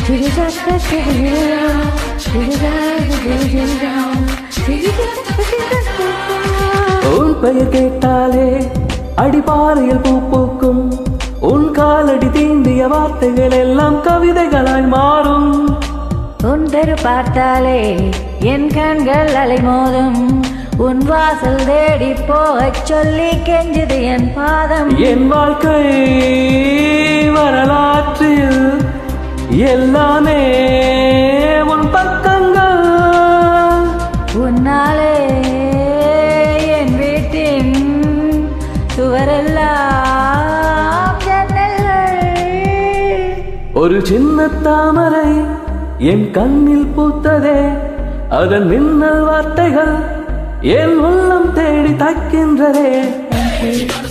உன் பெயர் கேட்டாலே அடிப்பாறையில் பூ பூக்கும் உன் காலடி தீண்டிய வார்த்தைகள் எல்லாம் கவிதைகளாய் மாறும் உன் தெரு பார்த்தாலே என் கண்கள் அலைமோதும் உன் வாசல் தேடி போகச் சொல்லி கெஞ்சுது என் பாதம் என் வாழ்க்கை வரலாற்றில் எல்லாமே உன் பக்கங்கள் உன்னாலே என் வீட்டின் சுவரெல்லாம் ஜன்னல்கள் ஒரு சின்ன தாமரை என் கண்ணில் பூத்ததே அதன் மின்னல் வார்த்தைகள் என் உள்ளம் தேடி தைக்கின்றதே